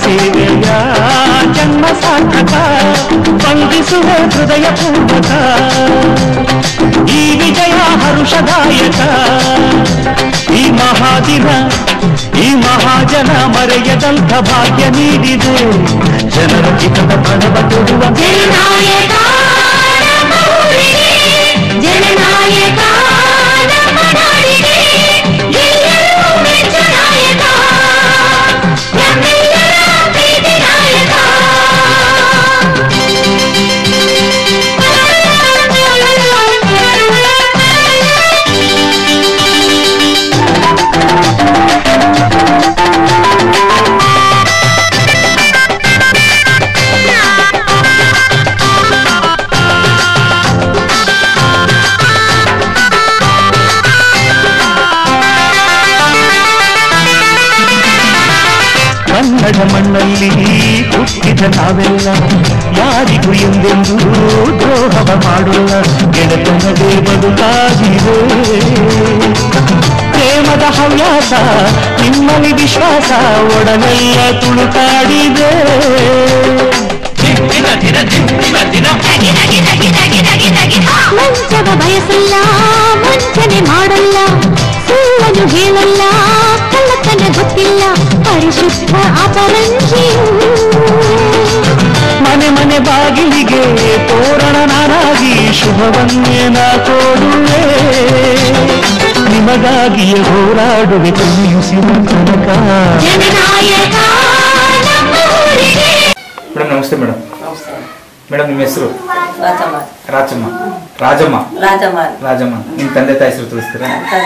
ಸೇವೆಯ ಜನ್ಮ ಸಾರ್ಥಕ ಬಂಧಿಸುವ ಹೃದಯ ಪೂರ್ವಕ ಈ ವಿಜಯ ಹರುಷದಾಯಕ ಈ ಮಹಾದಿನ ಈ ಮಹಾಜನ ಮರೆಯದಂಥ ಭಾಗ್ಯ ನೀಡಿದೆ ಜನರ ಹಿತದ ಪಣವ ತೊಡುವ ಜನನಾಯಕ ನಮ್ಮೂರಿಗೆ, ಜನನಾಯಕ ನಮ್ಮ ನಾಡಿಗೆ, ಎಲ್ಲರೂ ಮೆಚ್ಚು ನಾಯಕ, ನಮ್ಮೆಲ್ಲರ ಪ್ರೀತಿ ನಾಯಕ. ಕನ್ನಡ ಮಣ್ಣಲ್ಲಿ ಹುಟ್ಟಿದ ನಾವೆಲ್ಲ ಯಾರಿಗೂ ಎಂದೆಂದೂ ದ್ರೋಹವ ಮಾಡೋಲ್ಲ ಗೆಳೆತನದೇ ಬದುಕಾಗಿದೆ ಪ್ರೇಮದ ಹವ್ಯಾಸ ನಿಮ್ಮಲ್ಲಿ ವಿಶ್ವಾಸ ಒಡನೆಲ್ಲ ತುಳುಕಾಡಿದೆ ಲಂಚವ ಬಯಸಲ್ಲ ವಂಚನೆ ಮಾಡಲ್ಲ ಸುಳ್ಳನ್ನು ಹೇಳಲ್ಲ ಕಳ್ಳತನ ಗೊತ್ತಿಲ್ಲ ಪರಿಶುದ್ಧ ಅಪರಂಜಿಯು ಮನೆ ಮನೆ ಬಾಗಿಲಿಗೆ ತೋರಣ ನಾನಾಗಿ ಶುಭವನ್ನೇ ನಾ ಕೋರುವೆ ನಿಮಗಾಗಿಯೇ ಹೋರಾಡುವೆ ತುಂಬಿಸಿದ ತನಕ ಜನನಾಯಕ ನಮ್ಮೂರಿಗೆ ಮೇಡಮ್ ನಮಸ್ತೆ ಮೇಡಮ್ ನಮಸ್ತೆ ಮೇಡಮ್ ನಿಮ್ಮ ಹೆಸರು ರಾಜಮ್ಮ ರಾಜಮ್ಮ ರಾಜಮ್ಮ ರಾಜಮ್ಮ ರಾಜಮ್ಮ ನಿಮ್ಮ ತಂದೆ ತಾಯಿ ಹೆಸರು ತಿಳಿಸ್ತೀರಾ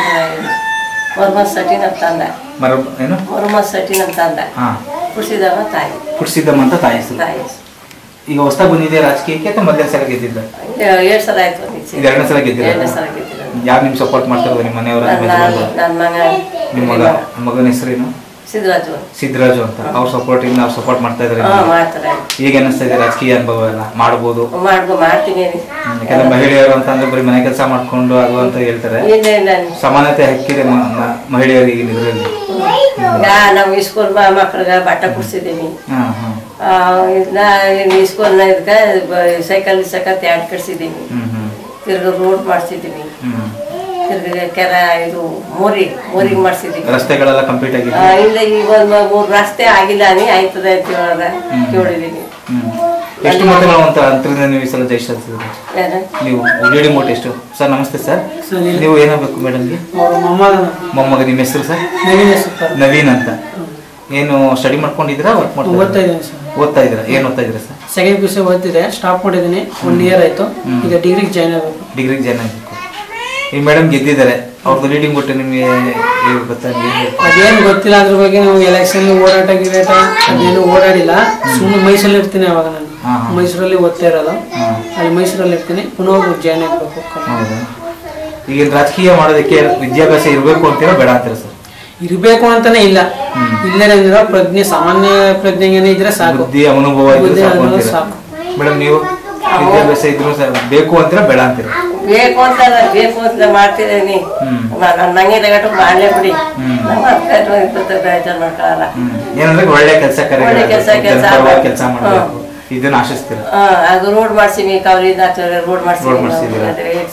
ಮೊರ್ಮದ್ ಸಟಿ ನಮ್ಮ ತಂದ ಮರ ಏನು ಮೊರ್ಮದ್ ಸಟಿ ನಮ್ಮ ತಂದ ಹಾ ಕುಡಿಸಿದವ ತಾಯಿ ಹುಟ್ಟಿಸಿದ್ದಮ್ಮ ಅಂತ ತಾಯಿ ಹೆಸರು ತಾಯಿ ಈಗ ಹೊಸ್ದಾಗಿ ಬಂದಿದೆ ರಾಜಕೀಯಕ್ಕೆ ಅಥವಾ ಮೊದಲನೇ ಸಲ ಗೆದ್ದಿದ್ದ ಎರಡು ಸಲ ಆಯ್ತು ನಿಶ್ಚಯ. ಇದು ಎರಡನೇ ಸಲ ಗೆದ್ದಿರೋದು? ಎರಡನೇ ಸಲ ಗೆದ್ದಿರೋದು. ಯಾರು ನಿಮ್ ಸಪೋರ್ಟ್ ಮಾಡ್ತಾರೋ ನಿಮ್ಮ ಮನೆಯವರ ನಿಮ್ಮ ನನ್ನ ಯಜಮಾನ್ರು? ನನ್ನ ಮಗ ನಿಮ್ಮ ಮಗ ಮಗನ ಹೆಸರೇನು ಸಿದ್ದರಾಜು ಸಿದ್ದರಾಜು ಅಂತ ಅವ್ರ ಸಪೋರ್ಟ್ ಇಂದ ಅವ್ರು ಸಪೋರ್ಟ್ ಮಾಡ್ತಾ ಇದಾರೆ ಹಾ ಮಾಡ್ತಾರೆ ಈಗ ಅನಿಸ್ತಾ ಇದೆ ರಾಜಕೀಯ ಅನುಭವ ಎಲ್ಲ ಮಾಡ್ಬೋದು ಮಾಡ್ಕೊ ಮಾಡ್ತೀನಿ ಹ್ಮ್, ಯಾಕಂದ್ರೆ ಮಹಿಳೆಯರು ಅಂತ ಅಂದ್ರೆ ಬರೀ ಮನೆ ಕೆಲಸ ಮಾಡ್ಕೊಂಡು ಅದು ಅಂತ ಹೇಳ್ತಾರೆ ಇಲ್ಲ ಇಲ್ಲ ಸಮಾನತೆ ಹಕ್ಕಿದೆ ಮ- ಮ- ಮಹಿಳೆಯರಿಗೆ ಈಗಿನ ಇದರಲ್ಲಿ ಈಗ ನಾವು ಸ್ಕೂಲ್ ಮಕ್ಳಿಗೆ ಬಟ್ಟೆ ಕೊಡ್ಸಿದ್ದೀವಿ ಹಾ ಹಾ ಇದನ್ನ ಸ್ಕೂಲ್ನ ಇದಕ್ಕೆ ಸೈಕಲ್ ಸಕತ್ ಎರಡು ಕಟ್ಸಿದ್ದೀವಿ ಹ್ಮ್ ಹ್ಮ್ ತಿರ್ಗ ರೋಡ್ ಮಾಡಿಸಿದ್ದೀವಿ ಹ್ಮ್ ತಿರ್ಗ ಕೆರ ಇದು ಮೋರಿ ಮೋರಿಗೆ ಮಾಡಿಸಿದ್ದೀವಿ ರಸ್ತೆಗಳೆಲ್ಲ ಕಂಪ್ಲೀಟ್ ಆಗಿದೆ ಆ, ಇಲ್ಲ ಈಗ ಒಂದು ಮೂರು ರಸ್ತೆ ಆಗಿಲ್ಲ ನೀ ಆಯ್ತದೆ ಅಂತ ಹೇಳೋದ ಕೇಳಿದೀನಿ ಹ್ಮ್ ಎಷ್ಟು ಮತಗಳ ಅಂತ ಅಂತರದಿಂದ ನೀವು ಈ ಸಲ ಜಯಿಸಿದ್ರೆ ಯಾರು ನೀವು ಲೇಡಿ ಮೋಟ್ ಎಷ್ಟು ಸರ್ ನಮಸ್ತೆ ಸರ್ ನೀವು ಏನಾಗಬೇಕು ಮೇಡಮ್ಗೆ ಮೊಮ್ಮಗ ನಿಮ್ಮ ಹೆಸರು ಸರ್ ನವೀನ್ ಅಂತ ಏನು ಸ್ಟಡಿ ಮಾಡ್ಕೊಂಡಿದ್ದೀರಾ ವರ್ಕ್ ಓದ್ತಾ ಮಾಡ್ತಾ ಇದ್ದೀನಿ ಸರ್ ಓದ್ತಾ ಇದ್ದೀರಾ ಏನು ಓದ್ತಾ ಇದ್ದೀರಾ sir second P U C ಓದ್ತಿದೆ ಸ್ಟಾಪ್ ಮಾಡಿದ್ದೀನಿ ಒನ್ ಇಯರ್ ಆಯ್ತು ಈಗ ಡಿಗ್ರಿಗೆ ಜಾಯ್ನ್ ಆಗಬೇಕು ಡಿಗ್ರಿಗೆ ಜಾಯ್ನ್ ಆಗಬೇಕು ಈ ಮೇಡಮ್ ಗೆದ್ದಿದ್ದಾರೆ ಅವ್ರದ್ದು ಲೀಡಿಂಗ್ ಕೊಟ್ಟು ನಿಮಗೆ ಹೇಗೆ ಗೊತ್ತಾ ನಿಮ್ಗೆ? ಅದೇನು ಗೊತ್ತಿಲ್ಲ ಅದ್ರ ಬಗ್ಗೆ ನಾವು ಎಲೆಕ್ಷನ್ ಓಡಾಟ ಗಿರಾಟ ಅದೇನು ಓಡಾಡಿಲ್ಲ ಸುಮ್ಮನೆ ಮೈಸೂರಲ್ಲಿ ಇರ್ತೀನಿ ಅವಾಗ ನಾನು ಹಾ, ಹಾ. ಮೈಸೂರಲ್ಲಿ ಓದ್ತಾ ಇರೋದು ಹಾ. ಅಲ್ಲಿ ಮೈಸೂರಲ್ಲಿ ಇರ್ತೀನಿ ಪುನಃ ಜಾಯ್ನ್ ಆಗಬೇಕು ಹೌದಾ ಈಗ ರಾಜಕೀಯ ಮಾಡೋದಕ್ಕೆ ವಿದ್ಯಾಭ್ಯಾಸ ಇರಬೇಕು ಅಂತೀರಾ ಬೇಡ ಅಂತೀರಾ ಸರ್ ಇರ್ಬೇಕು ಅಂತಾನೆ ಇಲ್ಲ ಇಲ್ಲೇ ಪ್ರಜ್ಞೆ ಸಾಮಾನ್ಯ ಪ್ರಜ್ಞೆ ಏನೇ ಇದ್ರೆ ಸಾಕು ಬುದ್ಧಿ ಅನುಭವ ಇದ್ರೆ ಬುದ್ಧಿ ಸಾಕು ಅನುಭವ ಅಂತೀರಾ ಸಾಕು. ಮೇಡಮ್ ನೀವು ವಿದ್ಯಾಭ್ಯಾಸ ಇದ್ರು ಸರ್ ಬೇಕು ಅಂತೀರಾ ಬೇಡ ಅಂತೀರಾ ಬೇಕು ಅಂತ ಬೇಕು ಅಂತ ಮಾಡ್ತಿದ್ದೀನಿ ನನ್ನ ನಂಗೆ ತಗೊಂಡು ಮಾಡಲೇ ಬಿಡಿ ನಮ್ಮ ಅಕ್ಕ ಇಪ್ಪತ್ತು ಬೇಜಾರು ಮಾಡ್ಕೊಳ್ಳಲ್ಲ ಹ್ಮ್. ಏನಂದ್ರೆ ಒಳ್ಳೆ ಕೆಲಸ ಒಳ್ಳೆ ಕೆಲ್ಸ, ಕೆಲ್ಸ ಕೆಲಸ ಮಾಡಬೇಕು ಇದನ್ನ ಆಶಿಸ್ತೀರಾ ಹಾ ಅದು ರೋಡ್ ಮಾಡ್ಸಿವಿ ಕವಲಿಂದ ರೋಡ್ ಮಾಡ್ಸಿವಿ Road ಮಾಡ್ಸಿದ್ದೀರಾ?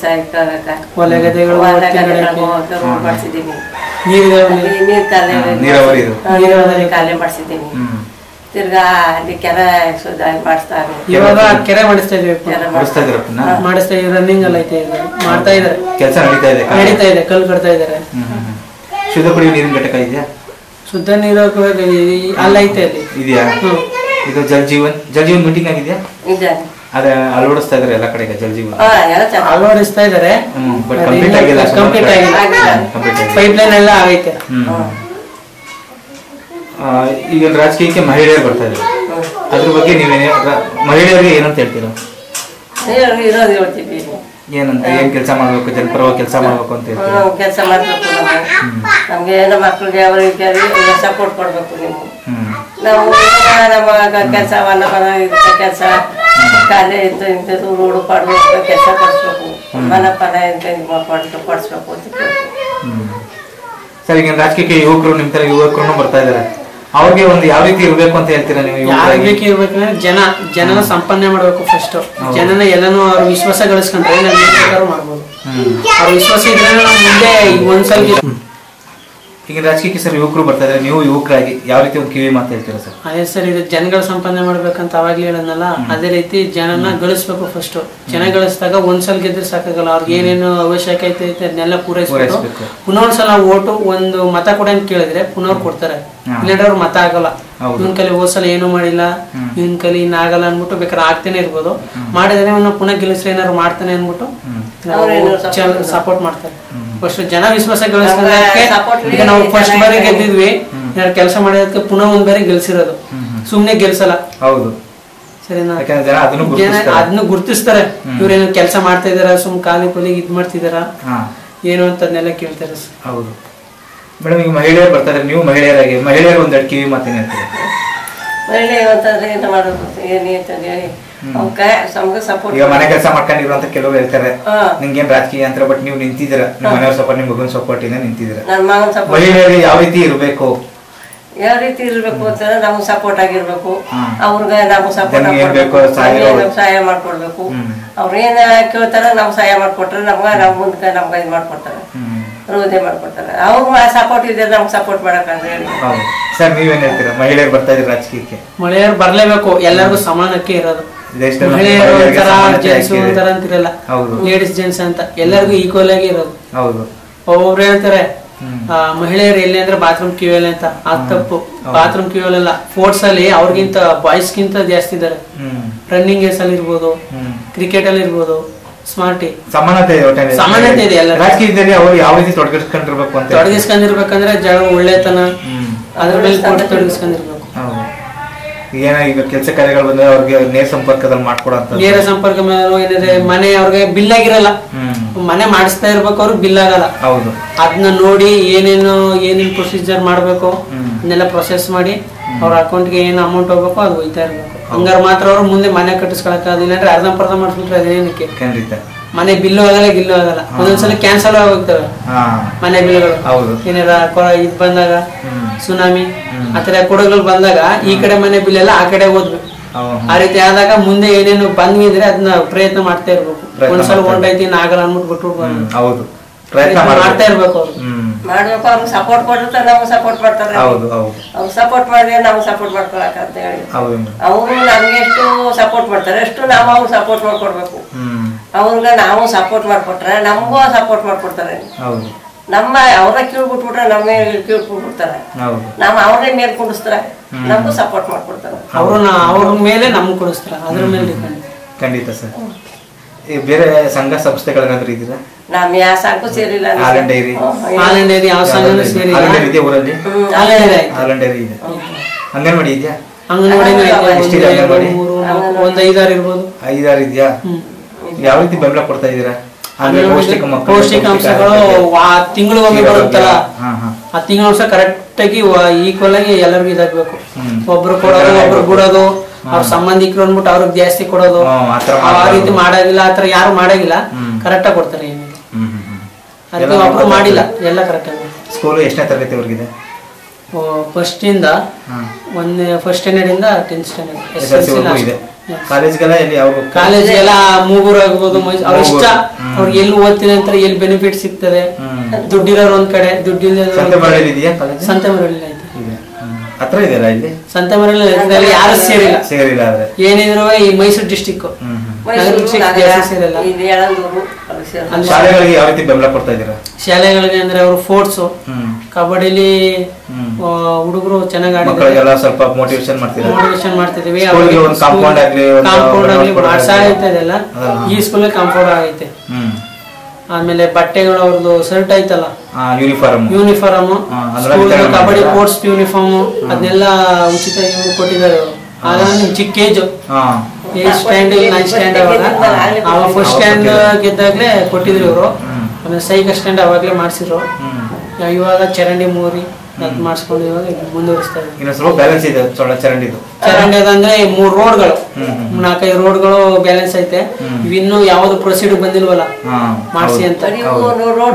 ಹೊಲ ಗದ್ದೆಗಳು ರೋಡ್ ಮಾಡ್ಸಿದ್ದೀನಿ ನೀರಿದೆ ನೀರ್ ಕಾಲೆ ನೀರಾವರಿ ಇದು. ಹಾ, ನೀರಾವರಿ ಕಾಲೆ ಮಾಡ್ಸಿದ್ದೀನಿ ಹ್ಮ್ ತಿರ್ಗಾ ಅಲ್ಲಿ ಕೆರ ಸುಧಾ ಮಾಡಿಸ್ತಾರೆ ಇವಾಗ ಕೆರೆ ಮಾಡಿಸ್ತಾ ಇದೀವಿ ಕೆರೆ ಮಾಡಿಸ್ತಾ ಇದ್ದೀರಪ್ಪನ ಮಾಡಿಸ್ತಾ ಇದೀವಿ ರನ್ನಿಂಗ್ ಅಲ್ಲಿ ಐತೆ ಈಗ ಮಾಡ್ತಾ ಇದಾರೆ ಕೆಲಸ ನಡೀತಾ ಇದೆ ನಡೀತಾ ಇದೆ ಕಲ್ಲು ಕಟ್ತಾ ಇದಾರೆ ಹ್ಮ್, ಹ್ಮ್, ಹ್ಮ್. ಶುದ್ಧ ಕುಡಿಯುವ ನೀರಿನ ಘಟಕ ಇದೆಯಾ ಶುದ್ಧ ನೀರು ಅಲ್ಲಿ ಐತೆ ಅಲ್ಲಿ ಇದೆಯಾ ಹ್ಮ್. ಇದು ಜಲ್ ಜೀವನ್ ಜಲ್ ಜೀವನ್ ಮೀಟಿಂಗ್ ಆಗಿದೆಯಾ ಇದೆ ಅದ ಅಳವಡಿಸ್ತಾ ಇದಾರೆ ಎಲ್ಲ ಕಡೆಗೆ ಜಲ್ ಜೀವನ್ ಹಾ ಎಲ್ಲ ಚೆನ್ನಾಗಿ ಅಳವಡಿಸ್ತಾ ಇದಾರೆ ಹ್ಮ್ ಬಟ್ ಕಂಪ್ಲೀಟ್ ಆಗಿಲ್ಲ ಕಂಪ್ಲೀಟ್ ಆಗಿಲ್ಲ ಕಂಪ್ಲೀಟ್ ಆಗಿಲ್ಲ ಪೈಪ್ ಲೈನ್ ಎಲ್ಲ ಆಗೈತೆ ಹ್ಮ್ ಆ, ಈಗ ರಾಜಕೀಯಕ್ಕೆ ಮಹಿಳೆಯರು ಬರ್ತಾ ಇದ್ದಾರೆ ಅದ್ರ ಬಗ್ಗೆ ನೀವೇನೇ ರ- ಮಹಿಳೆಯರಿಗೆ ಏನಂತ ಹೇಳ್ತೀರಾ ಇರೋದು ಇರೋದು ಹೇಳ್ತೀವಿ ಏನಂತ ಏನ್ ಕೆಲಸ ಮಾಡ್ಬೇಕು ಜನಪರವಾಗಿ ಕೆಲಸ ಮಾಡ್ಬೇಕು ಅಂತ ಹೇಳ್ತೀರಾ ಕೆಲಸ ಮಾಡಬೇಕು ನಮಗೆ ನಮಗೆ ಏನೋ ಮಕ್ಳಿಗೆ ಅವರಿಗೆ ಸಪೋರ್ಟ್ ಕೊಡಬೇಕು ನೀವು ಹ್ಮ್ ನಾವು ನಮ್ಮ ಕೆಲಸ ಹೊಲ ಮನ ಕೆಲಸ ಕಾಲೇ ಇಂಥ ಇಂಥದ್ದು ರೋಡು ಪಾಡು ಕೆಲಸ ಕೊಡಿಸ್ಬೇಕು ಮನ ಪನ ಇಂಥ ಕೊಡಿಸ್ಬೇಕು ಕೊಡಿಸ್ಬೇಕು ಅಂತ ಕೇಳ್ತೀವಿ ಹ್ಮ್ ಸರ್ ಈಗ ರಾಜಕೀಯಕ್ಕೆ ಯುವಕರು ನಿಮ್ ತರ ಯುವಕರು ಬರ್ತಾ ಇದಾರೆ ಅವ್ರಿಗೆ ಒಂದು ಯಾವ ರೀತಿ ಇರ್ಬೇಕು ಅಂತ ಹೇಳ್ತೀರಾ ನೀವು ಯಾರು ಯುವಕರಾಗಿ? ಬೇಕು ಇರ್ಬೇಕಂದ್ರೆ ಜನ ಜನನ ಸಂಪಾದನೆ ಮಾಡ್ಬೇಕು ಫಸ್ಟ್ ಜನನ ಎಲ್ಲಾನು ಅವ್ರ ವಿಶ್ವಾಸ ಗಳಿಸ್ಕೊಂಡ್ರೆ ನಾವು ಏನ್ ಬೇಕಾದ್ರೂ ಮಾಡ್ಬೋದು ಅವ್ರ ವಿಶ್ವಾಸ ಇದ್ರೆ ನಾವು ಮುಂದೆ ಈಗ ಒಂದ್ಸಲ ಈಗ ರಾಜಕೀಯಕ್ಕೆ ಸರ್ ಯುವಕರು ಬರ್ತಾ ಇದ್ದಾರೆ ನೀವು ಯುವಕರಾಗಿ ಯಾವ ರೀತಿ ಒಂದು ಕಿವಿ ಮಾತು ಹೇಳ್ತೀರಾ ಸರ್ ಅದೇ ಸರ್ ಇದು ಜನಗಳ ಸಂಪಾದನೆ ಮಾಡ್ಬೇಕಂತ ಅವಾಗ್ಲೇ ಹೇಳದ್ನಲ್ಲ ಅದೇ ರೀತಿ ಜನನ ಗಳಿಸ್ಬೇಕು ಫಸ್ಟ್ ಜನ ಗಳಿಸಿದಾಗ ಒಂದ್ಸಲ ಗೆದ್ರೆ ಸಾಕಾಗಲ್ಲ ಅವ್ರಿಗೆ ಏನೇನು ಅವಶ್ಯಕತೆ ಐತೆ ಅದನ್ನೆಲ್ಲ ಪೂರೈಸ್ಬೇಕು ಪೂರೈಸ್ಬೇಕು. ಪುನಃ ಒಂದ್ಸಲ ಓಟು ಒಂದು ಮತ ಕೊಡ ಅಂತ ಕೇಳಿದ್ರೆ ಪುನಃ ಅವ್ರು ಕೊಡ್ತಾರೆ ಹಾ. ಇಲ್ಲಾಂದ್ರೆ ಅವ್ರು ಮತ ಆಗಲ್ಲ ಹೌದು. ಇವನ್ ಕಲಿ ಹೋದ್ಸಲ ಏನು ಮಾಡಿಲ್ಲ ಇವನ್ ಕಲಿ ಇನ್ನಾಗಲ್ಲ ಅನ್ಬಿಟ್ಟು ಬೇಕಾದ್ರೆ ಆಗ್ತಾನೆ ಇರ್ಬೋದು ಮಾಡಿದ್ರೆ ಅವ್ನ ಪುನಃ ಗೆಲ್ಲಿಸ್ರೆ ಏನಾದ್ರು ಮಾಡ್ತಾನೆ ಅನ್ಬಿಟ್ಟು ಅವ್ರೇನಾದ್ರು ಸಪೋರ್ಟ್ ಮಾಡ್ತಾರೆ ಫಸ್ಟ್ ಜನ ವಿಶ್ವಾಸ ಗಳಿಸ್ಕೊಳ್ಳೋದಕ್ಕೆ support ಈಗ ನಾವು ಫಸ್ಟ್ ಬಾರಿ ಚೆನ್ನಾಗಿ ಗೆದ್ದಿದ್ವಿ ಕೆಲಸ ಮಾಡೋದಕ್ಕೆ ಪುನಃ ಒಂದ್ ಬಾರಿ ಗೆಲ್ಸಿರೋದು ಸುಮ್ನೆ ಗೆಲ್ಸಲ್ಲ ಹೌದು ಸರಿನಾ ಯಾಕಂದ್ರೆ ಜನ ಅದನ್ನು ಜನ ಗುರುತಿಸ್ತಾರೆ ಅದನ್ನ ಗುರ್ತಿಸ್ತಾರೆ ಇವ್ರೇನು ಕೆಲಸ ಮಾಡ್ತಾ ಇದಾರ ಸುಮ್ ಖಾಲಿ ಕೂಲಿಗೆ ಇದ್ ಮಾಡ್ತಿದಾರ ಹಾ ಏನು ಅಂತ ಅದನ್ನೆಲ್ಲ ಕೇಳ್ತಾರೆ ಸರ್ ಹೌದು ಮೇಡಮ್ ಈಗ ಮಹಿಳೆಯರು ಬರ್ತಾರೆ ನೀವು ಮಹಿಳೆಯರಾಗಿ ಮಹಿಳೆಯರು ಒಂದೆರಡು ಕಿವಿ ಮಾತೇನು ಹೇಳ್ತೀರಾ ಒಳ್ಳೆ ಅಂತಂದ್ರೆ ಏನು ಮಾಡೋದು ಏನಿ ಅಂತಂದು ಹೇಳಿ ಅವಕ್ಕ ನಮ್ಗೆ ಸಪೋರ್ಟ್ ಈಗ ಮನೆ ಕೆಲಸ ಮಾಡ್ಕೊಂಡಿರುವಂತ ಕೆಲವರು ಹೇಳ್ತಾರೆ ಹಾ. ನಿಂಗೇನ್ ರಾಜಕೀಯ ಅಂತ ಬಟ್ ನೀವು ನಿಂತಿದ್ದೀರಾ ನಿಮ್ಮ ಮನೆಯವ್ರ ಸಪೋರ್ಟ್ ನಿಮ್ ಮಗನ ಸಪೋರ್ಟ್ ಇಂದ ನಿಂತಿದ್ದೀರಾ ನನ್ನ ಮಗನ ಸಪೋರ್ಟ್ ಮಹಿಳೆಯರಿಗೆ ಯಾವ ರೀತಿ ಇರಬೇಕು ಯಾವ ರೀತಿ ಇರ್ಬೇಕು ಅಂತಂದ್ರೆ ನಮ್ಗೆ ಸಪೋರ್ಟ್ ಆಗಿರ್ಬೇಕು ಹಾ. ಅವ್ರಿಗೆ ನಾವು ಸಪೋರ್ಟ್ ನಮ್ಗೆ ಏನ್ ಬೇಕೋ ಸಹಾಯ ಸಹಾಯ ಮಾಡ್ಕೊಡ್ಬೇಕು ಹ್ಮ್. ಅವ್ರು ಏನ್ ಕೇಳ್ತಾರ ನಾವು ಸಹಾಯ ಮಾಡ್ಕೊಟ್ರೆ ನಮ್ಗೆ ನಾವು ಮುಂದಕ್ಕೆ ನಮ್ಗೆ ಇದು ಮಾಡ್ಕೊಡ್ತಾರೆ ರೋದೆ ಮಾಡ್ಕೊಡ್ತಾರೆ ಅವ್ರಿಗೆ ಸಪೋರ್ಟ್ ಇದೆ ನಮ್ಗೆ ಸಪೋರ್ಟ್ ಮಾಡಕ್ಕಂದ್ರೆ ಹೇಳಿ ಹೌದು ಸರ್ ನೀವೇನ್ ಹೇಳ್ತೀರಾ ಮಹಿಳೆಯರು ಬರ್ತಾ ಇದ್ದೀರಾ ರಾಜಕೀಯಕ್ಕೆ ಮಳೆಯವ್ರು ಬರ್ಲೇಬೇಕು ಎಲ್ಲರಿಗೂ ಸಮಾನಕ್ಕೆ ಇರೋದು ದೇಶದಲ್ಲಿ ಮಹಿಳೆಯರು ಮಹಿಳೆಯರಿಗೆ ಒಂಥರ ಸಮಾನತೆ ಜೆಂಟ್ಸ್ ಹಾಕಿದೆ. ಒಂಥರ ಅಂತಿರಲ್ಲ ಹೌದು ಲೇಡೀಸ್ ಜೆಂಟ್ಸ್ ಅಂತ ಎಲ್ಲರಿಗೂ ಈಕ್ವಲ್ ಆಗಿ ಇರೋದು ಹೌದು ಒಬ್ಬೊಬ್ರು ಹೇಳ್ತಾರೆ ಹ್ಮ್. ಆ, ಮಹಿಳೆಯರು ಎಲ್ಲಿ ಅಂದ್ರೆ ಬಾತ್ರೂಮ್ ಕ್ಯೂವಲ್ ಅಂತ ಅದ್ ತಪ್ಪು ಬಾತ್ರೂಮ್ ಕ್ಯೂವಲ್ ಅಲ್ಲ ಸ್ಪೋರ್ಟ್ಸ್ ಅಲ್ಲಿ ಅವ್ರಿಗಿಂತ ಬಾಯ್ಸ್ ಗಿಂತ ಜಾಸ್ತಿ ಇದಾರೆ ಹ್ಮ್ ರನ್ನಿಂಗ್ ರೇಸ್ ಅಲ್ಲಿ ಇರ್ಬೋದು ಹ್ಮ್ ಕ್ರಿಕೆಟ್ ಅಲ್ಲಿ ಇರ್ಬೋದು ಸ್ಮಾರ್ಟಿ ಸಮಾನತೆ ಇದೆ ಒಟ್ಟಾರೆ. ಸಮಾನತೆ ಇದೆ ಎಲ್ಲರಿಗೂ. ರಾಜಕೀಯದಲ್ಲಿ ಅವರು ಯಾವ ರೀತಿ ತೊಡಗಿಸ್ಕೊಂಡಿರ್ಬೇಕು ಅಂತ ತೊಡಗಿಸ್ಕೊಂಡಿರ್ಬೇಕಂದ್ರೆ ಜನ ಒಳ್ಳೆತನ ಹ್ಮ್ ಅದ್ರ ಮೇಲೆ ಕೊಟ್ಟು ತೊಡಗಿಸ್ಕೊಂಡಿರ್ಬೇಕು ಹೌದು ಏನೋ ಈಗ ಕೆಲಸ ಕಾರ್ಯಗಳು ಬಂದ್ರೆ ಅವ್ರಿಗೆ ನೇರ ಸಂಪರ್ಕದಲ್ಲಿ ಮಾಡ್ಕೊಡಂತ ನೇರ ಸಂಪರ್ಕ ಮೇಲೆ ಏನಿದೆ ಮನೆ ಅವ್ರಿಗೆ ಬಿಲ್ ಆಗಿರಲ್ಲ ಹ್ಮ್ ಮನೆ ಮಾಡಿಸ್ತಾ ಇರ್ಬೇಕು ಅವ್ರಿಗೆ ಬಿಲ್ ಆಗಲ್ಲ ಹೌದು ಅದನ್ನ ನೋಡಿ ಏನೇನು ಏನೇನು ಪ್ರೊಸೀಜರ್ ಮಾಡಬೇಕು ಹ್ಮ್. ಅದನ್ನೆಲ್ಲ ಪ್ರೊಸೆಸ್ ಮಾಡಿ ಅವ್ರ ಅಕೌಂಟ್ಗೆ ಏನು ಅಮೌಂಟ್ ಹೋಗ್ಬೇಕು ಅದು ಹೋಯ್ತಾ ಇರ್ಬೇಕು ಹಂಗಾರೆ ಮಾತ್ರ ಅವ್ರು ಮುಂದೆ ಮನೆ ಕಟ್ಟಿಸ್ಕೊಳಕ್ ಇಲ್ಲ ಅಂದ್ರೆ ಅರ್ಧಂಪರ್ಧ ಮಾಡಿಸ್ಬಿಟ್ರೆ ಅದೇನಕ್ಕೆ ಖಂಡಿತ ಮನೆ ಬಿಲ್ಲು ಆಗಲ್ಲ ಗಿಲ್ಲು ಆಗಲ್ಲ ಒಂದೊಂದ್ಸಲ ಕ್ಯಾನ್ಸಲ್ ಆಗೋಗ್ತವೆ ಹಾ ಮನೆ ಬಿಲ್ಗಳು ಹೌದು ಏನಾರ ಕೊ- ಇದ್ ಬಂದಾಗ ಹ್ಮ್ ಸುನಾಮಿ ಆತರ ಕೊಡಗಳು ಬಂದಾಗ ಈ ಕಡೆ ಮನೆ ಬಿಲ್ ಎಲ್ಲ ಆ ಕಡೆ ಹೋದ್ಬೇಕು ಹೌದು. ಆ ರೀತಿ ಆದಾಗ ಮುಂದೆ ಏನೇನು ಬಂದಿದ್ರೆ ಅದನ್ನ ಪ್ರಯತ್ನ ಮಾಡ್ತಾ ಇರ್ಬೇಕು ಪ್ರಯತ್ನ ಒಂದ್ಸಲ ಮಾಡ್ತಾ ಹೊಂಟೈತಿ ಇನ್ನು ಆಗಲ್ಲ ಅಂದ್ಬಿಟ್ಟು ಬಿಟ್ಟು ಹ್ಮ್, ಹೌದು ಪ್ರಯತ್ನ ಪ್ರಯತ್ನ ಮಾಡ್ತಾ ಮಾಡ್ತಾ ಇರ್ಬೇಕು ಅವ್ರು ಹ್ಮ್ ಮಾಡ್ಬೇಕು ಅವ್ರಿಗೆ ಸಪೋರ್ಟ್ ಕೊಟ್ಟಿರ್ತಾರೆ ನಮ್ಗೆ ಸಪೋರ್ಟ್ ಮಾಡ್ತಾರೆ ಹೌದು ಹೌದು ಅವ್ರು ಸಪೋರ್ಟ್ ಮಾಡಿದ್ರೆ ನಾವು ಸಪೋರ್ಟ್ ಮಾಡ್ಕೊಳಕ ಅಂತ ಹೇಳಿ ಹೌದು ಮೇಡಮ್. ಅವರು ನಮ್ಗೆ ಎಷ್ಟು ಸಪೋರ್ಟ್ ಮಾಡ್ತಾರೆ ಅಷ್ಟು ನಾವು ಅವ್ರಿಗೆ ಸಪೋರ್ಟ್ ಮಾಡ್ಕೊಡ್ಬೇಕು ಹ್ಮ್ ಅವ್ರಿಗೆ ನಾವು ಸಪೋರ್ಟ್ ಮಾಡ್ಕೊಟ್ರೆ ನಮಗೂ ಸಪೋರ್ಟ್ ಮಾಡ್ಕೊಡ್ತಾರೆ ಹೌದು ನಮ್ಮ ಅವ್ರ ಕೀಳ್ ಬಿಟ್ಬಿಟ್ರೆ ನಮ್ಮ ಕೀಳ್ ಬಿಟ್ಬಿಡ್ತಾರೆ ಹೌದು ನಾವು ಅವ್ರನ್ನೇ ಮೇಲ್ ಕುಂಡಿಸ್ತಾರೆ ನಮಗೂ ಸಪೋರ್ಟ್ ಮಾಡ್ಕೊಡ್ತಾರೆ ಅವರು ಅವ್ರ ಮೇಲೆ ನಮ್ಗೆ ಕೊಡಿಸ್ತಾರ ಅದ್ರ ಮೇಲೆ ಡಿಪೆಂಡ್ ಖಂಡಿತ ಸರ್ ಈ ಬೇರೆ ಸಂಘ ಸಂಸ್ಥೆಗಳೇನಾದ್ರೂ ಇದೀರಾ ನಮ್ ಯಾವ ಸಾಕು ಸೇರಿಲ್ಲ ನೀವು. ಹಾಲನ್ ಡೈರಿ ಹ್ಮ್, ಹ್ಮ್. ಹಾಲೆಂಡ್ ಡೈರಿ ಯಾವ ಸಂಘನೂ ಸೇರಿಲ್ಲ ಹಾಲನ್ ಡೈರಿ ಇದೆಯಾ ಊರಲ್ಲಿ ಹ್ಮ್, ಹಾಲೆಂಡ್ ಡೈರಿ ಆಯ್ತು. ಹಾಲನ್ ಡೈರಿ ಇದೆ ಅಂಗನವಾಡಿ ಇದೆಯಾ ಅಂಗನವಾಡಿನೂ ಐತೆ ಒಂದು ಎಷ್ಟಿದೆ ಎರಡು ಅಂಗನವಾಡಿ? ಮೂರು ನಾಲ್ಕು ಒಂದು ಐದಾರು ಇರ್ಬೋದು ಐದಾರು ಇದೆಯಾ ಹ್ಮ್. ಯಾವ ರೀತಿ ಬೆಂಬಲ ಕೊಡ್ತಾ ಇದ್ದೀರಾ ಅಂದ್ರೆ ಪೌಷ್ಟಿಕ ಮಕ್ಕಳು ಪೌಷ್ಟಿಕಾಂಶಗಳು ತಿಂಗಳಿಗೊಮ್ಮೆ ಬರುತ್ತಲ್ಲ ಹಾ ಹಾ ಆ ತಿಂಗಳ ಕರೆಕ್ಟ್ ಆಗಿ ಈಕ್ವಲ್ ಆಗಿ ಎಲ್ಲರಿಗೂ ಇದಾಗಬೇಕು ಹ್ಮ್. ಒಬ್ರು ಕೊಡೋದು ಒಬ್ರು ಬಿಡೋದು ಅವ್ರ ಸಂಬಂಧಿಕರು ಅಂದ್ಬಿಟ್ಟು ಅವ್ರಿಗೆ ಜಾಸ್ತಿ ಕೊಡೋದು ಹ್ಮ್, ಆ ಥರ ಆ ಮಾಡ್ಬಾರ್ದು. ರೀತಿ ಮಾಡಾಗಿಲ್ಲ ಆ ಥರ ಯಾರು ಮಾಡಾಗಿಲ್ಲ ಹ್ಮ್. ಕರೆಕ್ಟ್ ಆಗಿ ಕೊಡ್ತಾರೆ ಏನಿಲ್ಲ ಹ್ಮ್ ಹ್ಮ್ ಹ್ಮ್ ಅದಕ್ಕೆ ಒಬ್ರು ಮಾಡಿಲ್ಲ ಎಲ್ಲ ಕರೆಕ್ಟ್ ಆಗಿ ಸ್ಕೂಲು ಎಷ್ಟನೇ ತರಗತಿವರೆಗಿದೆ ಫಸ್ಟ್ ಇಂದ ಹಾ ಒಂದ್ ಫಸ್ಟ್ ಸ್ಟ್ಯಾಂಡರ್ಡ್ ಇಂದ tenth standard S S L C ವರೆಗೂ ಇದೆ ಕಾಲೇಜ್ಗೆಲ್ಲ ಎಲ್ಲಿ ಯಾವ ಕಾಲೇಜ್ ಎಲ್ಲ ಮೂಗೂರು ಆಗ್ಬೋದು ಮೈಸೂರು ಅವ್ರ ಇಷ್ಟ ಹ್ಮ್. ಅವ್ರಿಗೆ ಎಲ್ಲಿ ಓದ್ತೀನಿ ಅಂತಾರೆ ಎಲ್ಲಿ ಬೆನಿಫಿಟ್ ಸಿಗ್ತದೆ ಹ್ಮ್. ದುಡ್ಡಿರೋರು ಒಂದ್ ಕಡೆ ದುಡ್ಡಿಲ್ಲ ಸಂತೆ ಮರಳಿ ಇದೆಯಾ ಕಾಲೇಜ್ ಸಂತೆ ಮರಳಿ ಐತೆ ಇದೆ ಹ್ಮ್. ಹತ್ರ ಇದೆಯಲ್ಲ ಇಲ್ಲಿ ಸಂತೆ ಮರಳಿ ಇದ್ರಲ್ಲಿ ಯಾರು ಸೇರಿಲ್ಲ ಸೇರಿಲ್ಲ ಆದ್ರೆ ಏನಿದ್ರು ಈ ಮೈಸೂರು ಡಿಸ್ಟಿಕ್ ಹ್ಮ್ ಹ್ಮ್. ಮೈಸೂರು, ನಗರಕ್ಕೆ ನಗರ, ಜಾಸ್ತಿ ಸೇರಿಲ್ಲ. ಇಲ್ಲಿ ಯಳಂದೂರು ಅಲ್ಲಿ ಸೇರ್ತಾರೆ. ಅಲ್ಲಿ ಶಾಲೆಗಳಿಗೆ ಯಾವ ರೀತಿ ಬೆಂಬಲ ಕೊಡ್ತಾ ಇದ್ದೀರಾ ಶಾಲೆಗಳಿಗೆ ಅಂದ್ರೆ ಅವರು ಸ್ಪೋರ್ಟ್ಸ್ ಹ್ಮ್ ಕಬಡ್ಡಿಲಿ ಹ್ಮ್. ಹುಡುಗರು ಚೆನ್ನಾಗಿ ಆಡಿದ್ದಾರೆ ಮಕ್ಕಳಿಗೆಲ್ಲ ಸ್ವಲ್ಪ ಮೋಟಿವೇಶನ್ ಮಾಡ್ತೀರಾ ಮೋಟಿವೇಶನ್ ಮಾಡ್ತಿದೀವಿ ಸ್ಕೂಲ್ಗೆ ಒಂದು compound ಆಗ್ಲಿ, ಒಂದು ಕಾಂಪೌಂಡ್ ಆಗ್ಲಿ ground ಮಾಡ್ಸಾ ಆಗ್ಲಿ. ಐತೆ ಅದೆಲ್ಲ ಅದೆಲ್ಲ. ಈ ಸ್ಕೂಲ್ ಕಾಂಪೌಂಡ್ ಆಗೈತೆ ಹ್ಮ್ ಆಮೇಲೆ ಬಟ್ಟೆಗಳು ಅವ್ರದ್ದು ಶರ್ಟ್ ಐತಲ್ಲ ಯೂನಿಫಾರ್ಮ್ ಯೂನಿಫಾರ್ಮ್ ಹಾ, ಅದೆಲ್ಲ ವಿತರಣೆ ಕಬಡ್ಡಿ ಮಾಡಿದ್ರಾ? ಸ್ಪೋರ್ಟ್ಸ್ ಯೂನಿಫಾರ್ಮ್ ಅದನ್ನೆಲ್ಲ ಉಚಿತ ಇವ್ರು ಕೊಟ್ಟಿದ್ದಾರೆ ಅವರು ಆಗ ನನ್ಗೆ ಚಿಕ್ಕ ಏಜ್ ಹಾ ಏಜ್ ಸ್ಟ್ಯಾಂಡ್ ನೈನ್ ಸ್ಟ್ಯಾಂಡ್ ಅವಾಗ ಅವಾಗ ಫಸ್ಟ್ ಸ್ಟ್ಯಾಂಡ್ ಗೆದ್ದಾಗ್ಲೇ ಕೊಟ್ಟಿದ್ರು ಇವರು ಹ್ಮ್. ಆಮೇಲೆ ಸೈಕ ಸ್ಟ್ಯಾಂಡ್ ಅವಾಗ್ಲೇ ಮಾಡಿಸಿದ್ರು ಹ್ಮ್ ಇವಾಗ ಚರಂಡಿ ಮೂರಿ ಅದ್ ಮಾಡಿಸ್ಕೊಂಡು ಇವಾಗ ಮುಂದುವರಿಸ್ತಾ ಇದ್ದಾರೆ ಇನ್ನು ಸ್ವಲ್ಪ ಬ್ಯಾಲೆನ್ಸ್ ಇದೆ ಚೊಳ ಚರಂಡಿದು ಚರಂಡಿ ಅದಂದ್ರೆ ಈ ಮೂರ್ ರೋಡ್ಗಳು ಹ್ಮ್, ಹ್ಮ್. ನಾಲ್ಕೈದು ರೋಡ್ಗಳು ಬ್ಯಾಲೆನ್ಸ್ ಐತೆ ಹ್ಮ್. ಇವಿನ್ನೂ ಯಾವ್ದು ಪ್ರೊಸೀಡ್ ಬಂದಿಲ್ವಲ್ಲ ಹಾ ಮಾಡಿಸಿ ಹೌದು. ಅಂತ ಬರೀ ಊರು, ರೋಡ್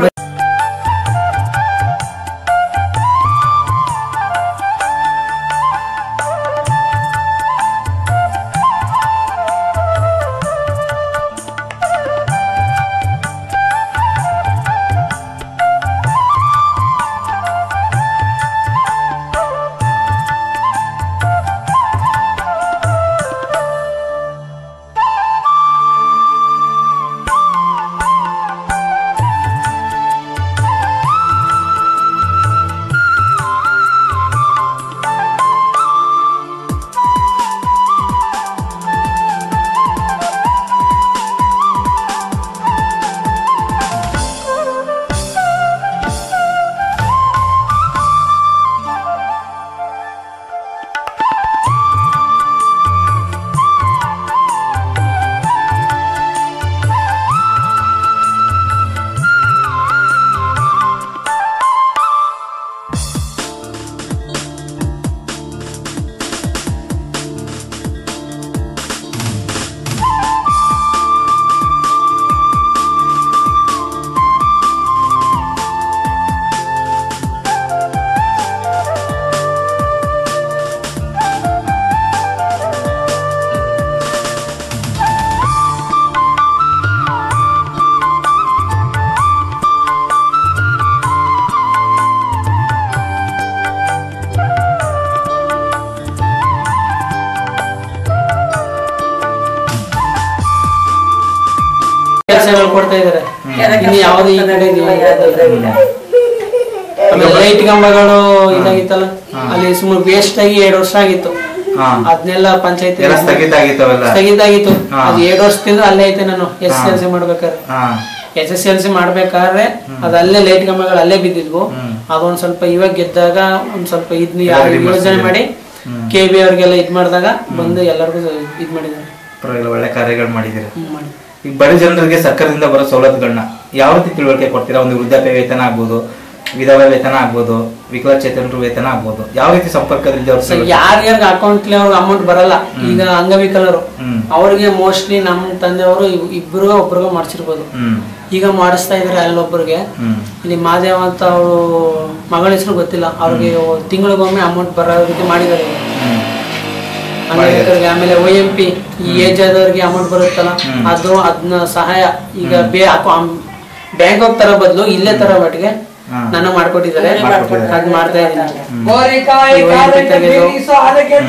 ಕೊಡ್ತಾ ಇದಾರೆ ಕೆಲ ಇನ್ನು ಕೆಲಸ ಯಾವ್ದು ಈ ಕೊಡ್ತಾರೆ, ಕಡೆ ಇನ್ನು ಯಾವ್ದು ಇಲ್ಲ. ಆಮೇಲೆ ಲೈಟ್ ಕಂಬಗಳು ಇದಾಗಿತ್ತಲ್ಲ ಅಲ್ಲಿ ಸುಮ್ಮನೆ ವೇಸ್ಟ್ ಆಗಿ ಎರಡು ವರ್ಷ ಆಗಿತ್ತು ಹಾ ಅದನ್ನೆಲ್ಲ ಪಂಚಾಯತಿ ಎಲ್ಲ ಸ್ಥಗಿತ ಆಗಿತ್ತು ಅವೆಲ್ಲ ಸ್ಥಗಿತ ಆಗಿತ್ತು ಹಾ. ಅದು ಎರಡು ವರ್ಷದಿಂದ ಅಲ್ಲೇ ಐತೆ ನಾನು ಎಸ್ ಎಸ್ ಎಲ್ ಸಿ ಮಾಡ್ಬೇಕಾದ್ರೆ ಹಾ ಎಸ್ ಎಸ್ ಎಲ್ ಸಿ ಮಾಡ್ಬೇಕಾದ್ರೆ ಅದು ಅಲ್ಲೇ ಲೈಟ್ ಕಂಬಗಳು ಅಲ್ಲೇ ಬಿದ್ದಿದ್ವು ಹ್ಮ್. ಅದೊಂದ್ ಸ್ವಲ್ಪ ಇವಾಗ ಗೆದ್ದಾಗ ಒಂದ್ ಸ್ವಲ್ಪ ಇದ್ನ ಎಲ್ಲ ready ಯೋಜನೆ ಮಾಡಿ ಹ್ಮ್. ಕೆ ಬಿ ಅವ್ರಿಗೆಲ್ಲ ಇದ್ ಮಾಡಿದಾಗ ಬಂದು ಎಲ್ಲರಿಗೂ ಇದ್ ಮಾಡಿದ್ದಾರೆ ಪರವಾಗಿಲ್ಲ ಒಳ್ಳೆ ಕಾರ್ಯಗಳು ಮಾಡಿದ್ದೀರಾ ಹ್ಮ್, ಮಾಡಿ ಈಗ ಬಡ ಜನರಿಗೆ ಸರ್ಕಾರದಿಂದ ಬರೋ ಸವಲತ್ತುಗಳನ್ನ ಯಾವ ರೀತಿ ತಿಳುವಳಿಕೆ ಕೊಡ್ತೀರಾ ಒಂದು ವೃದ್ಧಾಪ್ಯ ವೇತನ ಆಗ್ಬೋದು ವಿಧವಾ ವೇತನ ಆಗ್ಬೋದು ವಿಕಲಚೇತನರು ವೇತನ ಆಗ್ಬೋದು ಯಾವ ರೀತಿ ಸಂಪರ್ಕದಲ್ಲಿ ಅವ್ರ ಸೊ ಯಾರ್ಯಾರಿಗೆ ಅಕೌಂಟ್ಲಿ ಅವ್ರಿಗೆ ಅಮೌಂಟ್ ಬರಲ್ಲ ಈಗ ಅಂಗವಿಕಲರು ಹ್ಮ್. ಅವ್ರಿಗೆ ಮೋಸ್ಟ್ಲಿ ನಮ್ಮ ತಂದೆಯವರು ಇಬ್ಬರಿಗೂ ಒಬ್ರಿಗೂ ಮಾಡಿಸಿರ್ಬೋದು ಹ್ಮ್ ಈಗ ಮಾಡಿಸ್ತಾ ಇದಾರೆ ಅಲ್ಲೊಬ್ಬರಿಗೆ ಹ್ಮ್ ಇಲ್ಲಿ ಮಾದೇವ ಅಂತ ಅವರು ಮಗಳ ಹೆಸರು ಗೊತ್ತಿಲ್ಲ ಅವ್ರಿಗೆ ತಿಂಗಳಿಗೊಮ್ಮೆ ಅಮೌಂಟ್ ಬರೋ ರೀತಿ ಮಾಡಿದ್ದಾರೆ ಈಗ. ಹ್ಮ್ ಅಂಗವಿಕಲರಿಗೆ ಆಮೇಲೆ ಒ ಎಂ ಪಿ ಈ ಏಜ್ ಆದವ್ರಿಗೆ ಅಮೌಂಟ್ ಬರುತ್ತಲ್ಲ ಹ್ಮ್. ಅದು ಅದನ್ನ ಸಹಾಯ ಈಗ ಬೇ ಬ್ಯಾಂಕ್ ಹೋಗಿ ತರ ಬದಲು ಇಲ್ಲೇ ತರ ಮಟ್ಟಿಗೆ ಹಾ. ನಾನು ಮಾಡ್ಕೊಟ್ಟಿದ್ದಾರೆ ಮಾಡ್ಕೊಟ್ಟಿದ್ದಾರೆ. ಅದ್ ಮಾಡ್ತಾ ಇದ್ದೀನಿ ಗೋರಿಕಾಯಿ ಈ OMP ತೆಗೆದು ಬೀಸು ಅದಕ್ಕೆ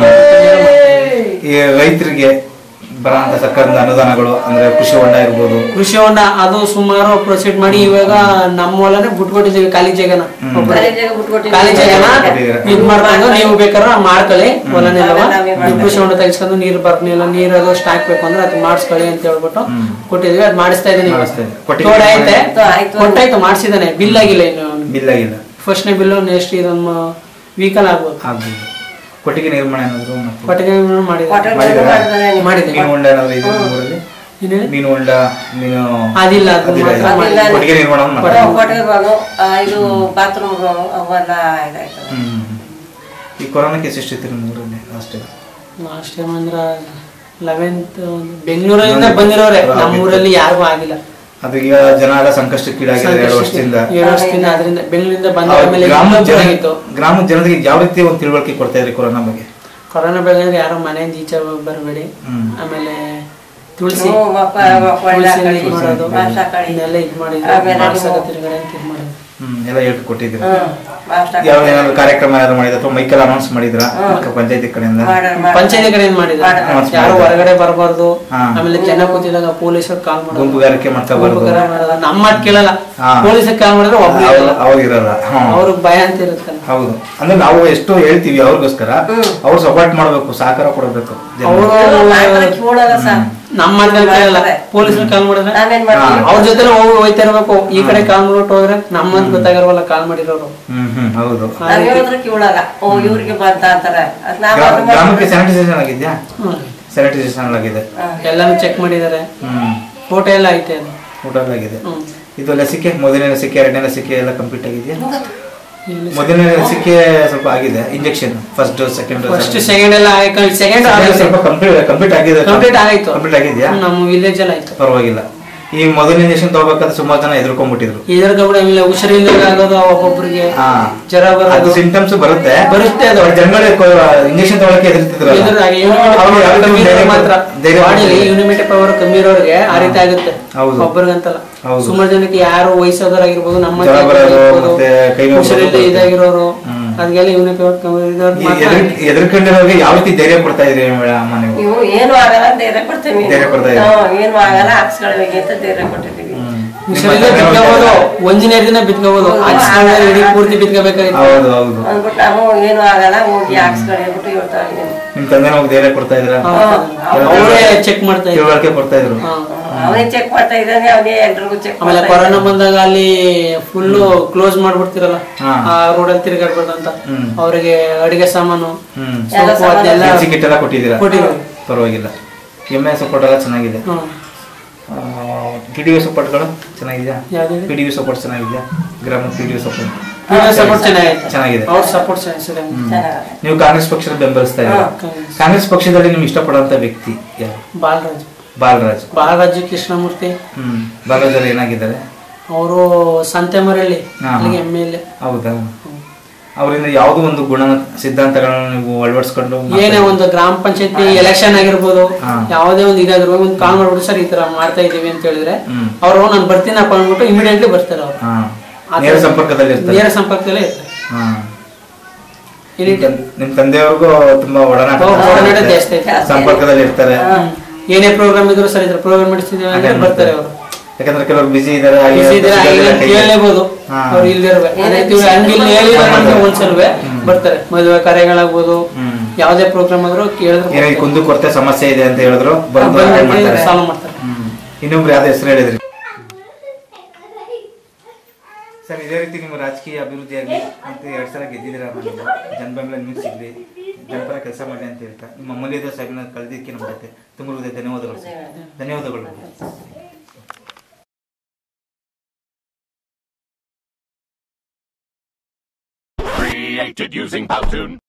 ಈ ರೈತರಿಗೆ ಬರೋಂಥ ಸರ್ಕಾರದ ಅನುದಾನಗಳು ಅಂದ್ರೆ ಕೃಷಿ ಹೊಂಡ ಇರ್ಬೋದು ಕೃಷಿ ಹೊಂಡ ಅದು ಸುಮಾರು ಪ್ರೊಸೀಡ್ ಮಾಡಿ ಇವಾಗ ನಮ್ಮ ಹೊಲನೇ ಬಿಟ್ಕೊಟ್ಟಿದ್ದೀವಿ ಖಾಲಿ ಜಾಗನ ಒಬ್ರಿಗೆ. ಖಾಲಿ ಜಾಗ ಬಿಟ್ಕೊಟ್ಟಿದ್ದೀವಿ. ಖಾಲಿ ಜಾಗನ ಕೊಟ್ಟಿದ್ದೀರಾ. ಇದ್ ಮಾಡ್ಕೊಂಡು ನೀವು ಬೇಕಾದ್ರೆ ಮಾಡ್ಕೊಳ್ಳಿ ಹೊಲನೆಲ್ಲವ ನಾವೇ ನಾವೇ ನೀವು ಕೃಷಿ ಹೊಂಡ ತೆಗಿಸ್ಕೊಂಡು ನೀರು ಬರ್ನಿಲ್ಲ ನೀರು ಅದು ಸ್ಟಾಕ್ ಬೇಕು ಅಂದ್ರೆ ಅದು ಮಾಡಿಸ್ಕೊಳ್ಳಿ ಅಂತ ಹೇಳ್ಬಿಟ್ಟು ಕೊಟ್ಟಿದ್ವಿ ಅದು ಮಾಡಿಸ್ತಾ ಇದ್ದೀನಿ ಮಾಡಿಸ್ತಾ ಇದ್ದೀವಿ. ಕೊಟ್ಟಿಗೆ ತೋಡ ಐತೆ ಆಯ್ತು, ಆಯ್ತು. ಕೊಟ್ಟಾಯ್ತು ಮಾಡಿಸಿದಾನೆ ಬಿಲ್ ಆಗಿಲ್ಲ ಇನ್ನು ಬಿಲ್ ಆಗಿಲ್ಲ ಫಸ್ಟ್ನೇ ಬಿಲ್ಲು ನೆಕ್ಸ್ಟ್ ಇದೊಂದು ವೀಕಲ್ ಆಗ್ಬೋದು ಆಗ್ಬೋದು ಕೊಟ್ಟಿಗೆ ನಿರ್ಮಾಣ ಏನಾದ್ರು ಮತ್ತು ಕೊಟ್ಟಿಗೆ ಮಾಡಿದೆ ಹೋಟೆಲ್ ಮಾಡಿದ್ದೀರಾ? ಮಾಡಿದ್ದಾರೆ ನೀವು. ಮಾಡಿದೆ ಮೀನು ಹೊಂಡ ಏನಾದ್ರು ಇದೆ ಊರಲ್ಲಿ ಏನ್ ಹೇಳಿ? ಮೀನು ಹೊಂಡ ಮೀನು ಅದಿಲ್ಲ ಅದು ಅದಿಲ್ಲ, ಮಾತ್ರ ಇಲ್ಲ. ಮಾಡಿದೆ. ಅದಿಲ್ಲ. ಕೊಟ್ಟಿಗೆ ನಿರ್ಮಾಣ ಹ್ಮ್, ಮಾಡ್ತಾರೆ. ಕೊಟ್ಟಿಗೆಗಳು, ಆ, ಇದು ಬಾತ್ರೂಮ್ಗಳು ಅವೆಲ್ಲ ಇದಾಯ್ತು ಹ್ಮ್ ಈ ಕೊರೋನಾ ಕೇಸ್ ಎಷ್ಟಿತ್ತು ನಿಮ್ಮ ಊರಲ್ಲಿ ಲಾಸ್ಟ್ ಲಾಸ್ಟ್ ಟೈಮ್ ಅಂದ್ರ ಲೆವೆಂತ್ ಬೆಂಗಳೂರಿಂದ ಬಂದಿರೋರೆ ನಮ್ಮ ಊರಲ್ಲಿ ಯಾರಿಗೂ ಆಗಿಲ್ಲ ಅದು ಈಗ ಜನ ಎಲ್ಲ ಸಂಕಷ್ಟಕ್ಕೀಡಾಗಿದ್ದಾರೆ ಎರಡು ವರ್ಷದಿಂದ ಎರಡು ವರ್ಷದಿಂದ ಅದರಿಂದ ಬೆಂಗಳೂರಿಂದ ಬಂದ ಅವ್ರ ಆಮೇಲೆ ಗ್ರಾಮದ ಇನ್ನೊಬ್ರು ಜನ ಆಗಿತ್ತು ಗ್ರಾಮದ ಜನರಿಗೆ ಯಾವ ರೀತಿ ಒಂದು ತಿಳುವಳಿಕೆ ಕೊಡ್ತಾ ಇದ್ರಿ ಕೊರೋನಾ ಬಗ್ಗೆ ಕೊರೋನಾ ಬೆಳೆದ್ರೆ ಯಾರೋ ಮನೆಯಿಂದ ಈಚೆ ಬರಬೇಡಿ ಹ್ಮ್. ಆಮೇಲೆ ತುಳಸಿ ಹ್ಞೂ, ಮಕ್ಕ- ಮಕ್ಕ ಒಳ್ಳೆ ತುಳಸಿ ಹಾಕಳಿ, ಇದ್ ಮಾಡೋದು ಮಾಂಸ ಹಾಕಳಿ. ಇದನ್ನೆಲ್ಲ ಇದ್ ಮಾಡಿದ್ರು ಆಮೇಲೆ ಮಾಡ್ಸಕ್ಕೆ ನೀವು- ತಿರ್ಗಡೆ ಅಂತ ಇದ್ ಮಾಡೋದು ಹ್ಮ್ ಎಲ್ಲ ಹೇಳ್ ಕೊಟ್ಟಿದ್ರು ಹ್ಮ್, ಮಾಸ್ಟ ಯಾವ ಏನಾದ್ರು ಕಾರ್ಯಕ್ರಮ ಯಾರು ಮಾಡಿದ್ರ ಅಥವಾ ಮೈಕಲ್ ಅನೌನ್ಸ್ ಮಾಡಿದ್ರ ಪಂಚಾಯತಿ ಕಡೆಯಿಂದ ಮಾಡೋರು ಮಾಡ್ತಾರೆ. ಪಂಚಾಯತಿ ಕಡೆ ಏನ್ ಮಾಡಿದ್ದಾರೆ ಮಾಡೋದು. ಯಾರು ಹೊರಗಡೆ ಬರಬಾರ್ದು ಹಾ. ಆಮೇಲೆ ಜನ ಕೂತಿದಾಗ ಪೊಲೀಸರು ಕಾಲ್ ಮಾಡೋದು ಗುಂಪುಗಾರಿಕೆ ಮಾಡ್ತಾ ಬರೋದು ಗುಂಪುಗಾರ ಮಾಡೋದು. ನಮ್ಮ ಮಾತು ಕೇಳಲ್ಲ ಹಾ. ಪೊಲೀಸರು ಕಾಲ್ ಮಾಡಿದ್ರೆ ಒಬ್ರು ಅವ್ರು- ಅವ್ರು ಇರಲ್ಲ ಹ್ಮ್. ಅವ್ರಿಗೆ ಭಯ ಅಂತ ಇರುತ್ತಲ್ಲ ಹೌದು ಅಂದ್ರೆ ನಾವು ಎಷ್ಟು ಹೇಳ್ತೀವಿ ಅವ್ರಿಗೋಸ್ಕರ ಅವ್ರು ಸಪೋರ್ಟ್ ಮಾಡ್ಬೇಕು ಸಹಕಾರ ಕೊಡಬೇಕು ಜನ. ಅವರು ಇವ್ರು ಮಾಡ್ತಾರೆ, ಕಿವುಡಲ್ಲ ಸರ್. ನಮ್ಮ ಮಾತನ್ನ ಕೇಳಲ್ಲ ಮಾಡ್ತಾರೆ. ಪೊಲೀಸರು ಕಾಲ್ ಮಾಡಿದ್ರೆ ನಾವೇನ್ ಮಾಡ್ತೀವಿ ಅವ್ರ ಜೊತೆ ಹೋಗಿ ಹೋಯ್ತಾ ಇರ್ಬೇಕು ಈ ಕಡೆ ಕಾಲ್ ಮಾಡ್ಬಿಟ್ಟು ಹೋದ್ರೆ ನಮ್ಮಂತ ಗೊತ್ತಾಗಿರವಲ್ಲ ಕಾಲ್ ಮಾಡಿರೋರು ಹ್ಮ್ ಹ್ಮ್ ಹೌದು ನಾವ್ ಹೇಳಿದ್ರೆ ಕಿವುಡಲ್ಲ ಓ ಇವ್ರಿಗೆ ಬಂತ ಅಂತಾರೆ ಅದ್ ನಾವ್ ಗ್ರಾ- ಅದು ಗ್ರಾಮಕ್ಕೆ ಮಾಡ್ತೀವಿ. ಸ್ಯಾನಿಟೈಸೇಷನ್ ಆಗಿದ್ಯಾ ಹ್ಮ್. ಸ್ಯಾನಿಟೈಸೇಷನ್ ಆಗಿದೆ ಎಲ್ಲಾನು ಚೆಕ್ ಮಾಡಿದ್ದಾರೆ ಹ್ಮ್ ಫೋಟೋ ಎಲ್ಲ ಐತೆ ಅದು ಊಟ ಆಗಿದೆ ಹ್ಮ್. ಇದು ಲಸಿಕೆ ಮೊದಲನೇ ಲಸಿಕೆ ಎರಡನೇ ಲಸಿಕೆ ಎಲ್ಲ ಕಂಪ್ಲೀಟ್ ಆಗಿದೆಯಾ ಇಲ್ಲಿ ಮೊದಲನೇ ಲಸಿಕೆ ಸ್ವಲ್ಪ ಆಗಿದೆ injection first dose second dose first second ಎಲ್ಲ ಸೆಕೆಂಡ್ ಸ್ವಲ್ಪ ಕಂಪ್ಲೀಟ್ ಕಂಪ್ಲೀಟ್ ಆಗಿದೆ ಕಂಪ್ಲೀಟ್ ಆಯ್ತು ಕಂಪ್ಲೀಟ್ ಆಗಿದೆಯಾ ನಮ್ಮ ವಿಲೇಜ್ ಅಲ್ಲಿ ಆಯ್ತು ಪರವಾಗಿಲ್ಲ ಈ ಮೊದಲನೇ ಇಂಜೆಕ್ಷನ್ ತಗೋಬೇಕಾದ್ರೆ ಸುಮಾರು ಜನ ಎದುರ್ಕೊಂಡ್ಬಿಟ್ಟಿದ್ರು ಇದ್ರ ಕೂಡ ಆಮೇಲೆ ಹುಷಾರಿಂದ ಆಗೋದು ಒಬ್ಬೊಬ್ರಿಗೆ ಹಾ ಜ್ವರ ಅದು ಬರೋದು ಸಿಂಟಮ್ಸ್ ಬರುತ್ತೆ ಬರುತ್ತೆ ಅದು. ಜನಗಳು ಇಂಜೆಕ್ಷನ್ ತಗೊಳಕ್ಕೆ ಎದುರ್ತಿದ್ರಲ್ಲ ಎದುರು ಹಾಗೆ immunity ಅವ್ರು power ಯಾವ ರೀತಿ ಕಮ್ಮಿ ಇರೋರು ಧೈರ್ಯ ಮಾತ್ರ ಧೈರ್ಯ ಬಾಡಿಲಿ ಕೊಡ್ತಾರೆ. ಇಮ್ಯುನಿಟಿ ಪವರ್ ಕಮ್ಮಿ ಇರೋರಿಗೆ ಆ ರೀತಿ ಆಗುತ್ತೆ ಹೌದು. ಒಬ್ಬರಿಗಂತಲ್ಲ ಹೌದು. ಸುಮಾರು ಜನಕ್ಕೆ ಯಾರು ವಯಸ್ಸಾದವರಾಗಿರ್ಬೋದು ನಮ್ಮ ಜ್ವರ ಬರೋದು, ಮತ್ತೆ ಕೈ ನೋವು ಹುಷಾರಿಲ್ಲದೆ ಬರೋದು. ಇದಾಗಿರೋರು ಹ್ಮ್. ಅದಕ್ಕೆಲ್ಲ ಇಮ್ಯುನಿಟಿ ಪವರ್ ಕಮ್ಮಿ ಇರೋರು ಈ ಮಾತ್ರ ಎದುರ್- ಎದುರ್ಕೊಂಡಿರೋರಿಗೆ ಯಾವ ರೀತಿ ಧೈರ್ಯ ಕೊಡ್ತಾ ಇದ್ರಿ ಅಮ್ಮ ನೀವು ನೀವು ಏನು ಆಗಲ್ಲ ಅಂತ ಧೈರ್ಯ ಕೊಡ್ತೀವಿ ಧೈರ್ಯ ಕೊಡ್ತಾ ಇದ್ದೀವಿ. ಹ್ಮ್, ಏನು ಆಗಲ್ಲ ಹಾಕ್ಸ್ಕೊಳ್ಬೇಕು ಅಂತ ಧೈರ್ಯ ಕೊಟ್ಟಿದ್ದೀವಿ ಹುಷಾರಿಲ್ಲದೆ ಬಿತ್ಕೋಬಹುದು ಒಂಜಿನೇರ್ ದಿನ ಬಿತ್ಕೋಬಹುದು ಹಾಕ್ಸ್ಕೊಂಡ್ರೆ ಇಡೀ ಪೂರ್ತಿ ಬಿತ್ಕೋಬೇಕಾಗಿತ್ತು ಹೌದು ಹೌದು ಅಂದ್ಬಿಟ್ಟು ನಾವು ಏನು ಆಗಲ್ಲ ಹೋಗಿ ಹಾಕ್ಸ್ಕೊಳ್ಳಿ ಅಂದ್ಬಿಟ್ಟು ಹೇಳ್ತಾ ಇದ್ದೀನಿ ನಿಮ್ ತಂದೆ ಹೋಗಿ ಧೈರ್ಯ ಕೊಡ್ತಾ ಇದ್ರ ಅವರೇ ಚೆಕ್ ಮಾಡ್ತಾ ಇದ್ರು ತಿಳುವಳಿಕೆ ಕೊಡ್ತಾ ಇದ್ರು ಹಾ. ಅವನೇ ಚೆಕ್ ಮಾಡ್ತಾ ಇದ್ದಾನೆ ಅವನೇ ಎಲ್ರಿಗೂ ಚೆಕ್ ಆಮೇಲೆ ಮಾಡ್ತಾ ಕೊರೋನಾ ಬಂದಾಗ ಅಲ್ಲಿ ಫುಲ್ ಕ್ಲೋಸ್ ಮಾಡ್ಬಿಡ್ತಿರಲ್ಲ ಹಾ. ಆ ರೋಡಲ್ಲಿ ತಿರುಗಾಡ್ಬಾರ್ದು ಅಂತ ಹ್ಮ್. ಅವರಿಗೆ ಅಡಿಗೆ ಸಾಮಾನು ಹ್ಮ್ ಎಲ್ಲ ಸೋಪು ಅದೆಲ್ಲ ಕಿಟ್ ಕಿಟ್ ಎಲ್ಲ ಕೊಟ್ಟಿದ್ದೀರಾ ಕೊಟ್ಟಿದ್ದೀವಿ. ಪರವಾಗಿಲ್ಲ ಎಮ್ಮೆ ಸಪೋರ್ಟ್ ಎಲ್ಲ ಚೆನ್ನಾಗಿದೆ ಹ್ಮ್. ಪಿ ಡಿ ಸಪೋರ್ಟ್ಗಳು ಚೆನ್ನಾಗಿದೆಯಾ ಯಾವ್ದು ಹೇಳಿ? ಪಿ ಡಿ ಸಪೋರ್ಟ್ ಚೆನ್ನಾಗಿದೆಯಾ ಗ್ರಾಮದ ಪಿ ಡಿ ಸಪೋರ್ಟ್ ಇವ್ರ ಸಪೋರ್ಟ್ ಚೆನ್ನಾಗೈತೆ ಚೆನ್ನಾಗಿದೆ. ಅವ್ರ ಸಪೋರ್ಟ್ ಚೆನ್ನಾಗಿದೆ ಚೆನ್ನಾಗಿದೆ. ನೀವು ಕಾಂಗ್ರೆಸ್ ಪಕ್ಷದ ಬೆಂಬಲಿಸ್ತಾ ಇದ್ದೀರಾ ಕಾಂಗ್ರೆಸ್. ಕಾಂಗ್ರೆಸ್ ಪಕ್ಷದಲ್ಲಿ ನಿಮ್ಗೆ ಇಷ್ಟಪಡುವಂತ ವ್ಯಕ್ತಿ ಯಾರು ಬಾಲರಾಜ್ ಬಾಲರಾಜ್ ಬಾಲರಾಜು ಕೃಷ್ಣಮೂರ್ತಿ ಹ್ಮ್ ಬಾಲರಾಜ್ ಅವ್ರು ಏನಾಗಿದ್ದಾರೆ ಅವರು ಸಂತೆಮರಳ್ಳಿ ಹಾ. ಅಲ್ಲಿಗೆ ಎಮ್ ಎಲ್ ಎ ಹೌದಾ ಅವರಿಂದ ಯಾವುದೋ ಒಂದು ಗುಣ ಸಿದ್ಧಾಂತಗಳನ್ನ ನೀವು ಅಳವಡಿಸ್ಕೊಂಡು ಏನೇ ಒಂದು ಗ್ರಾಮ ಪಂಚಾಯತಿ ಎಲೆಕ್ಷನ್ ಆಗಿರ್ಬೋದು ಹಾ. ಯಾವುದೇ ಒಂದು ಇದಾಗಿರ್ಬೋದು ಒಂದು ಕಾಲ್ ಮಾಡ್ಬಿಟ್ಟು ಸರ್ ಈ ತರ ಮಾಡ್ತಾ ಇದೀವಿ ಅಂತ ಹೇಳಿದ್ರೆ ಹ್ಮ್. ಅವರು ನಾನು ಬರ್ತೀನಪ್ಪ ಅಂದ್ಬಿಟ್ಟು ಇಮಿಡಿಯೇಟ್ಲಿ ಬರ್ತಾರೆ ಅವರು ಹಾ ನೇರ ಸಂಪರ್ಕದಲ್ಲಿ ಇರ್ತಾರೆ ನೇರ ಸಂಪರ್ಕದಲ್ಲೇ ಇರ್ತಾರೆ ಹಾ ಇಲ್ಲಿ ನಿಮ್ ತಂ- ನಿಮ್ ತಂದೆಯವ್ರಿಗೂ ತುಂಬಾ ಒಡನಾಟ ಹೌದು, ಒಡನಾಟ ಜಾಸ್ತಿ ಐತೆ. ಸಂಪರ್ಕದಲ್ಲಿ ಇರ್ತಾರೆ ಏನೇ ಪ್ರೋಗ್ರಾಮ್ ಇದ್ರು ಸರ್ ಇದ್ರ ಪ್ರೋಗ್ರಾಮ್ ಮಾಡಿಸ್ತಿದ್ದೀವಿ ಅಂದ್ರೆ ಅಟೆಂಡ್ ಬರ್ತಾರೆ ಮಾಡ್ತಾರೆ. ಅವರು ಯಾಕಂದ್ರೆ ಕೆಲವರು ಬಿಸಿ ಇದಾರೆ ಹಾಗೆ Busy ಇದ್ರೆ ಸಿಗೋದಿಲ್ಲ ಹಾಗೆ ಕೈಗೆ. ಕೇಳಲೇಬಹುದು ಹಾ. ಅವ್ರು ಇಲ್ದಿರ್ಬೇಕು ಅದೇ ಇವ್ರು ಹಂಗಿಲ್ಲ ಹೇಳಿಲ್ಲ ನಮ್ಗೆ ಒಂದ್ಸಲ್ವೇ ಬರ್ತಾರೆ ಮದುವೆ ಕಾರ್ಯಗಳಾಗ್ಬೋದು ಹ್ಮ್. ಯಾವ್ದೇ ಪ್ರೋಗ್ರಾಮ್ ಆದ್ರೂ ಕೇಳಿದ್ರೆ ಏನೋ ಈ ಕುಂದು ಕೊರತೆ ಸಮಸ್ಯೆ ಇದೆ ಅಂತ ಹೇಳಿದ್ರು ಬಂದು ಬಂದು attend ಮಾಡ್ತಾರೆ ಸಾಲ್ವ್ ಮಾಡ್ತಾರೆ ಹ್ಮ್. ಇನ್ನೊಬ್ರು ಯಾವ್ದು ಹೆಸರು ಹೇಳಿದ್ರಿ ಸರ್ ಇದೇ ರೀತಿ ನಿಮ್ಮ ರಾಜಕೀಯ ಅಭಿವೃದ್ಧಿ ಆಗಲಿ ಅಂತ ಎರಡ್ ಸಲ ಗೆದ್ದಿದ್ದೀರ ನೀವು ಜನಬೆಂಬಲ ನಿಮಗೆ ಸಿಗ್ಲಿ ಜನಪರ ಕೆಲಸ ಮಾಡಿ ಅಂತ ಹೇಳ್ತಾ ನಿಮ್ಮ ಅಮೂಲ್ಯದ ಸಾಹೇಬನ ಕಳೆದಿದ್ದಕ್ಕೆ ನಮ್ಮ ಜೊತೆ ತುಂಬ ಹೃದಯ ಧನ್ಯವಾದಗಳು ಸರ್ ಧನ್ಯವಾದಗಳು Created using Powtoon.